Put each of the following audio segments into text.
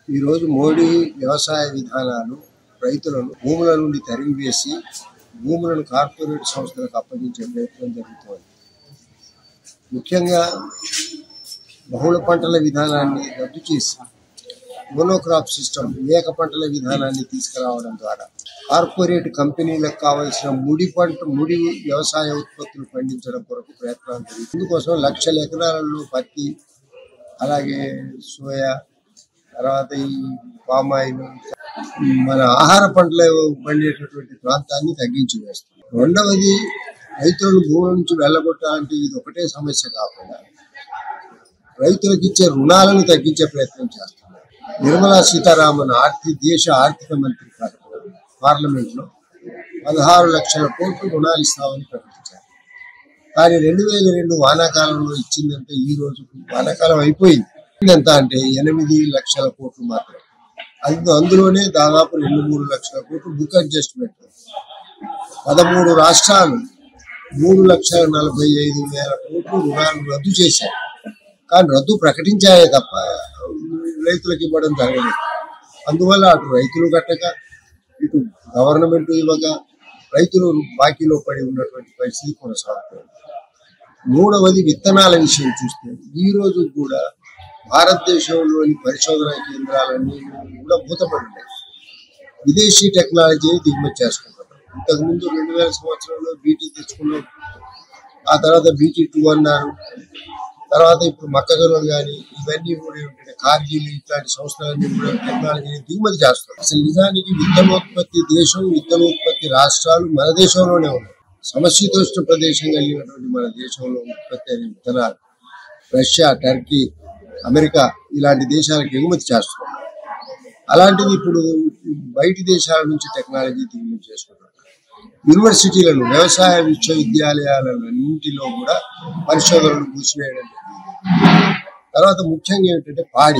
ఈరోజు మోడీ వ్యవసాయ విధానాలు రైతులను భూముల నుండి తరిమివేసి భూములను కార్పొరేట్ సంస్థలకు అప్పగించే ప్రయత్నం జరుగుతోంది ముఖ్యంగా బహుళ పంటల విధానాన్ని రద్దు చేసి మోనోక్రాప్ సిస్టమ్ ఏక పంటల విధానాన్ని తీసుకురావడం ద్వారా కార్పొరేట్ కంపెనీలకు కావలసిన ముడి పంట ముడి వ్యవసాయ ఉత్పత్తులు పండించడం కొరకు ప్రయత్నాలు జరుగుతుంది ఇందుకోసం లక్షల ఎకరాలలో పత్తి అలాగే సోయా తర్వాత ఈ పామాయిల్ మన ఆహార పంటలు పండేటటువంటి ప్రాంతాన్ని తగ్గించి వేస్తుంది రెండవది రైతులను భూముల నుంచి వెళ్ళగొట్టాలంటే ఇది ఒకటే సమస్య కాకుండా రైతులకు ఇచ్చే రుణాలను తగ్గించే ప్రయత్నం చేస్తున్నారు నిర్మలా సీతారామన్ ఆర్థిక దేశ ఆర్థిక మంత్రి పార్లమెంట్ లో పదహారు లక్షల కోట్లు రుణాలు ఇస్తామని ప్రకటించారు కానీ రెండు వేల రెండు వానాకాలంలో ఇచ్చిందంటే ఈ రోజు వానాకాలం అయిపోయింది ఎంత అంటే ఎనిమిది లక్షల కోట్లు మాత్రం అందు అందులోనే దాదాపు రెండు మూడు లక్షల కోట్లు బుక్ అడ్జస్ట్మెంట్ పదమూడు రాష్ట్రాలు మూడు లక్షల నలభై ఐదు వేల కోట్లు రుణాలు రద్దు చేశారు కానీ రద్దు ప్రకటించాయే తప్ప రైతులకు ఇవ్వడం జరగలేదు అందువల్ల అటు రైతులు కట్టక ఇటు గవర్నమెంట్ ఇవ్వక రైతులు బాకీలో పడి ఉన్నటువంటి పరిస్థితి కొనసాగుతుంది మూడవది విత్తనాల విషయం చూస్తే ఈ రోజు కూడా భారతదేశంలోని పరిశోధనా కేంద్రాలన్నీ కూడా మూతపడినాయి విదేశీ టెక్నాలజీని దిగుమతి చేసుకుంటున్నాం ఇంతకుముందు రెండు వేల సంవత్సరంలో బీటీ తెచ్చుకున్నాం ఆ తర్వాత బీటీ టూ అన్నారు తర్వాత ఇప్పుడు మొక్కజొన్నలు కానీ ఇవన్నీ కూడా ఏంటంటే కార్గిల్ ఇట్లాంటి సంస్థలన్నీ కూడా టెక్నాలజీని దిగుమతి చేస్తారు అసలు నిజానికి విత్తనోత్పత్తి దేశం విత్తనోత్పత్తి రాష్ట్రాలు మన దేశంలోనే ఉన్నాయి సమశీతోష్ణ ప్రదేశం కలిగినటువంటి మన దేశంలో ఉత్పత్తి అయిన విత్తనాలు రష్యా టర్కీ అమెరికా ఇలాంటి దేశాలకు ఎగుమతి చేస్తున్నారు అలాంటిది ఇప్పుడు బయటి దేశాల నుంచి టెక్నాలజీ దిగుమతి చేసుకుంటున్నారు యూనివర్సిటీలను వ్యవసాయ విశ్వవిద్యాలయాలన్నింటిలో కూడా పరిశోధనలు మూసివేయడం జరిగింది తర్వాత ముఖ్యంగా ఏంటంటే పాడి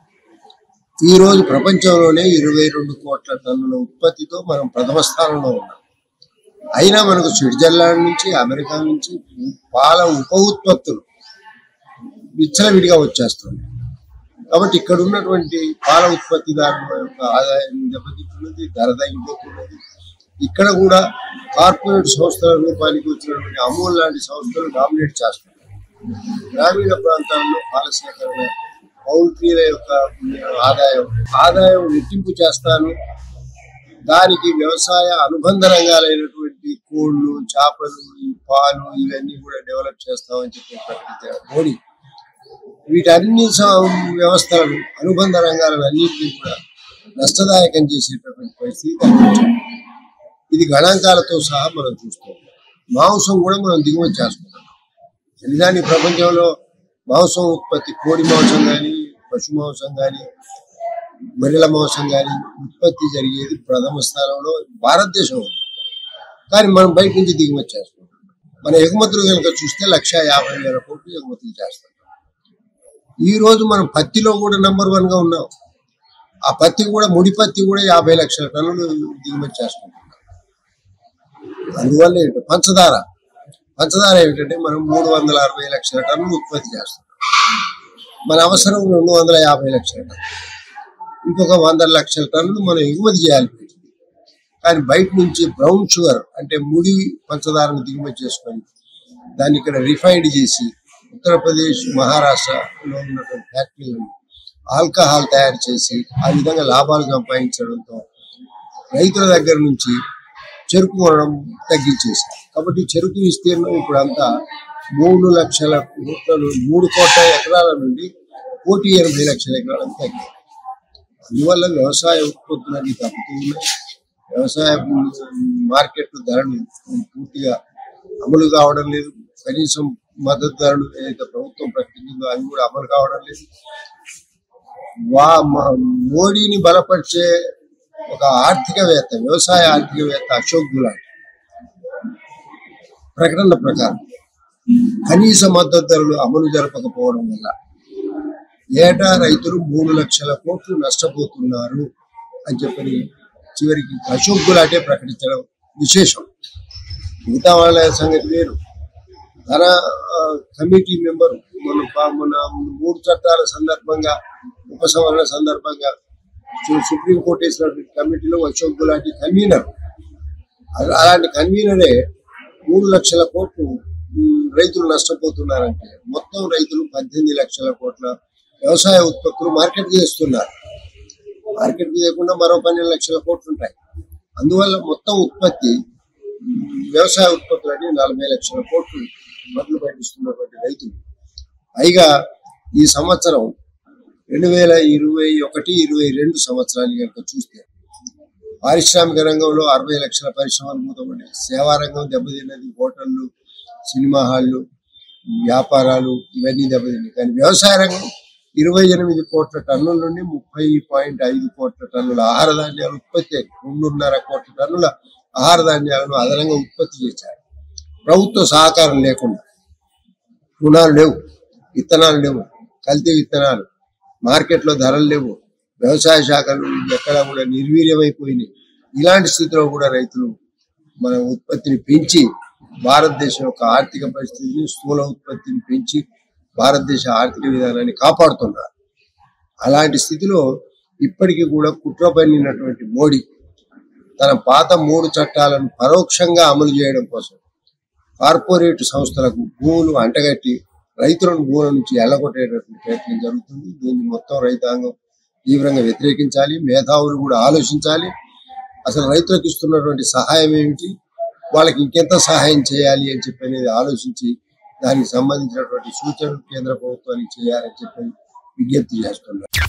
ఈ రోజు ప్రపంచంలోనే ఇరవై రెండు కోట్ల టన్నుల ఉత్పత్తితో మనం ప్రథమ స్థానంలో ఉన్నాం అయినా మనకు స్విట్జర్లాండ్ నుంచి అమెరికా నుంచి పాల ఉప ఉత్పత్తులు విచ్చలవిడిగా వచ్చేస్తుంది కాబట్టి ఇక్కడ ఉన్నటువంటి పాల ఉత్పత్తిదారుల యొక్క ఆదాయం దెబ్బతింటున్నది ధర తగ్గిపోతున్నది ఇక్కడ కూడా కార్పొరేట్ సంస్థల రూపానికి వచ్చినటువంటి అమూల్ లాంటి సంస్థలు డామినేట్ చేస్తున్నాయి గ్రామీణ ప్రాంతాల్లో పాల సేకరణ పౌల్ట్రీల యొక్క ఆదాయం ఆదాయం రెట్టింపు చేస్తాను దానికి వ్యవసాయ అనుబంధ రంగాలైనటువంటి కోళ్ళు చేపలు ఈ పాలు ఇవన్నీ కూడా డెవలప్ చేస్తామని చెప్పి ప్రకటించారు మోడీ వీటన్ని స- వ్యవస్థలను అనుబంధ రంగాలను అన్నింటినీ కూడా నష్టదాయకం చేసేటటువంటి పరిస్థితి కనిపించింది ఇది గణాంకాలతో సహా మనం చూస్తాం మాంసం కూడా మనం దిగుమతి చేసుకుంటాం నిజానికి ప్రపంచంలో మాంసం ఉత్పత్తి కోడి మాంసం కానీ పశు మాంసం కానీ గొర్రెల మాంసం కానీ ఉత్పత్తి జరిగేది ప్రథమ స్థానంలో భారతదేశం ఉంది కానీ మనం బయట నుంచి దిగుమతి చేసుకుంటాం మన ఎగుమతులు కనుక చూస్తే లక్ష యాభై వేల కోట్లు ఎగుమతులు చేస్తాం ఈ రోజు మనం పత్తిలో కూడా నంబర్ వన్ గా ఉన్నాం ఆ పత్తి కూడా ముడి పత్తి కూడా యాభై లక్షల టన్నులు దిగుమతి చేసుకుంటున్నాం అందువల్ల ఏంటంటే పంచదార పంచదార ఏమిటంటే మనం మూడు వందల అరవై లక్షల టన్నులు ఉత్పత్తి చేస్తున్నాం మన అవసరం రెండు వందల యాభై లక్షల టన్నులు ఇంకొక వంద లక్షల టన్నులు మనం ఎగుమతి చేయాలి వీటిని. కానీ బయట నుంచి బ్రౌన్ షుగర్ అంటే ముడి పంచదారను దిగుమతి చేసుకొని దాన్ని ఇక్కడ రిఫైన్డ్ చేసి ఉత్తరప్రదేశ్ మహారాష్ట్రలో ఉన్నటువంటి ఫ్యాక్టరీలను ఆల్కహాల్ తయారు చేసి ఆ విధంగా లాభాలు సంపాదించడంతో రైతుల దగ్గర నుంచి చెరుకు కొనడం తగ్గించేశారు కాబట్టి చెరుకు విస్తీర్ణం ఇప్పుడు అంతా మూడు లక్షల కోట్ల మూడు కోట్ల ఎకరాల నుండి కోటి ఎనభై లక్షల ఎకరాలకు తగ్గింది అందువల్ల వ్యవసాయ ఉత్పత్తులన్నీ తగ్గుతూ ఉన్నాయి వ్యవసాయ మార్కెట్ ధరలు పూర్తిగా అమలు కావడం లేదు కనీసం మద్దతు ధరలు ఏదైతే ప్రభుత్వం ప్రకటించిందో అవి కూడా అమలు కావడం లేదు వా మ- మోడీని బలపరిచే ఒక ఆర్థికవేత్త వ్యవసాయ ఆర్థికవేత్త అశోక్ గులాట్ ప్రకటన ప్రకారం కనీస మద్దతు ధరలు అమలు జరపకపోవడం వల్ల ఏటా రైతులు మూడు లక్షల కోట్లు నష్టపోతున్నారు అని చెప్పని చివరికి అశోక్ గులాటే ప్రకటించడం విశేషం మిగతా వాళ్ళ సంగతి వేరు ధర ఆ, కమిటీ మెంబర్ మన పా- మన మూడు చట్టాల సందర్భంగా ఉపసంహరణ సందర్భంగా సు- సుప్రీంకోర్టు వేసినటువంటి కమిటీలో అశోక్ గులాటి కన్వీనర్ అలా- అలాంటి కన్వీనరే మూడు లక్షల కోట్లు ఉమ్, రైతులు నష్టపోతున్నారంటే మొత్తం రైతులు పద్దెనిమిది లక్షల కోట్ల వ్యవసాయ ఉత్పత్తులు మార్కెట్ చేస్తున్నారు మార్కెట్ చేయకుండా మరో పన్నెండు లక్షల కోట్లు ఉంటాయి అందువల్ల మొత్తం ఉత్పత్తి ఉమ్, వ్యవసాయ ఉత్పత్తులు అంటే నలభై లక్షల కోట్లు మొదలు పట్టిస్తున్నటువంటి రైతులు పైగా ఈ సంవత్సరం రెండు వేల ఇరవై ఒకటి ఇరవై రెండు సంవత్సరాలు కనుక చూస్తే పారిశ్రామిక రంగంలో అరవై లక్షల పరిశ్రమలు మూతపడ్డాయి సేవా రంగం దెబ్బతిన్నది హోటళ్లు సినిమా హాళ్ళు వ్యాపారాలు ఇవన్నీ దెబ్బతిన్నాయి కానీ వ్యవసాయ రంగం ఇరవై ఎనిమిది కోట్ల టన్నుల నుండి ముప్పై పాయింట్ ఐదు కోట్ల టన్నుల ఆహార ధాన్యాలు ఉత్పత్తి అయ్యాయి. రెండున్నర కోట్ల టన్నుల ఆహార ధాన్యాలను అదనంగా ఉత్పత్తి చేశారు ప్రభుత్వ సహకారం లేకుండా రుణాలు లేవు విత్తనాలు లేవు కల్తీ విత్తనాలు మార్కెట్లో ధరలు లేవు వ్యవసాయ శాఖలు ఎక్కడ కూడా నిర్వీర్యమైపోయినాయి ఇలాంటి స్థితిలో కూడా రైతులు మన ఉత్పత్తిని పెంచి భారతదేశం యొక్క ఆర్థిక పరిస్థితిని స్థూల ఉత్పత్తిని పెంచి భారతదేశ ఆర్థిక విధానాన్ని కాపాడుతున్నారు అలాంటి స్థితిలో ఇప్పటికీ కూడా కుట్ర పన్నినటువంటి మోడీ తన పాత మూడు చట్టాలను పరోక్షంగా అమలు చేయడం కోసం కార్పొరేట్ సంస్థలకు భూములు అంటగట్టి రైతులను భూముల నుంచి ఎల్లగొట్టేటటువంటి ప్రయత్నం జరుగుతుంది దీన్ని మొత్తం రైతాంగం తీవ్రంగా వ్యతిరేకించాలి మేధావులు కూడా ఆలోచించాలి అసలు రైతులకు ఇస్తున్నటువంటి సహాయం ఏమిటి వాళ్ళకి ఇంకెంత సహాయం చేయాలి అని చెప్పి అనేది ఆలోచించి దానికి సంబంధించినటువంటి సూచనలు కేంద్ర ప్రభుత్వానికి చేయాలని చెప్పి విజ్ఞప్తి చేస్తున్నారు